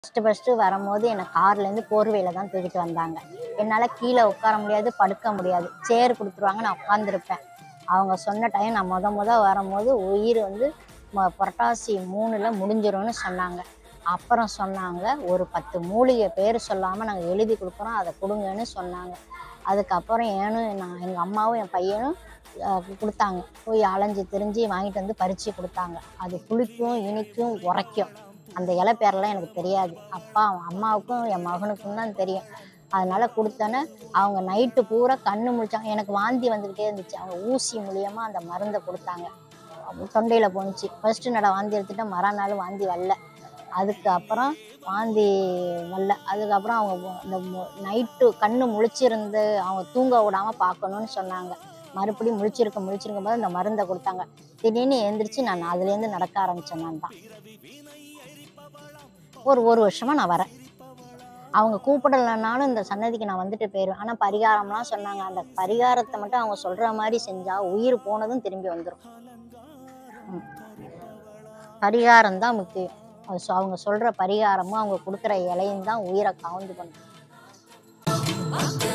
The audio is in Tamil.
ஃபஸ்ட்டு ஃபஸ்ட்டு வரும்போது என்னை கார்லேருந்து போர்வையில் தான் தூக்கிட்டு வந்தாங்க என்னால் கீழே உட்கார முடியாது படுக்க முடியாது சேர் கொடுத்துருவாங்க நான் உட்காந்துருப்பேன் அவங்க சொன்ன டைம் நான் முத முத வரும்போது உயிர் வந்து ம- புரட்டாசி மூணில் முடிஞ்சிரும்னு சொன்னாங்க அப்புறம் சொன்னாங்க ஒரு பத்து மூலிகை பேர் சொல்லாமல் நாங்கள் எழுதி கொடுக்குறோம் அதை கொடுங்கன்னு சொன்னாங்க அதுக்கப்புறம் ஏனும் நான் எங்கள் அம்மாவும் என் பையனும் அஹ், கொடுத்தாங்க போய் அலைஞ்சு திரிஞ்சு வாங்கிட்டு வந்து பறித்து கொடுத்தாங்க அது புளிக்கும் இனிக்கும் உரைக்கும் அந்த இலை பேரெல்லாம் எனக்கு தெரியாது அப்பா அம்மாவுக்கும் என் மகனுக்கும் தான் தெரியும் அதனால கொடுத்தோன்னே அவங்க நைட்டு பூரா கண்ணு முழிச்சாங்க எனக்கு வாந்தி வந்துக்கிட்டே இருந்துச்சு அவங்க ஊசி மூலியமாக அந்த மருந்தை கொடுத்தாங்க தொண்டையில் போணுச்சு ஃபர்ஸ்ட்டு நட வாந்தி எடுத்துட்டேன் மறுநாள் வாந்தி வரல அதுக்கு அப்புறம் வாந்தி வரல அதுக்கப்புறம் அவங்க இந்த நைட்டு கண்ணு முழிச்சிருந்து அவங்க தூங்க விடாமல் பார்க்கணுன்னு சொன்னாங்க மறுபடியும் முழிச்சிருக்க முழிச்சிருக்கும் போது இந்த மருந்தை கொடுத்தாங்க திடீர்னு எழுந்திரிச்சு நான் அதுலேருந்து நடக்க ஆரம்பிச்சேன் நான் தான் ஒரு ஒரு வருஷமா நான் வரேன் அவங்க கூப்பிடலைனாலும் இந்த சன்னதிக்கு நான் வந்துட்டு போயிடுவேன் ஆனால் பரிகாரம்லாம் சொன்னாங்க அந்த பரிகாரத்தை மட்டும் அவங்க சொல்ற மாதிரி செஞ்சா உயிர் போனதும் திரும்பி வந்துடும் பரிகாரம் தான் முக்கியம் அது சொ- அவங்க சொல்ற பரிகாரமும் அவங்க கொடுக்குற இலையும் தான் உயிரை கவுந்து பண்ணும்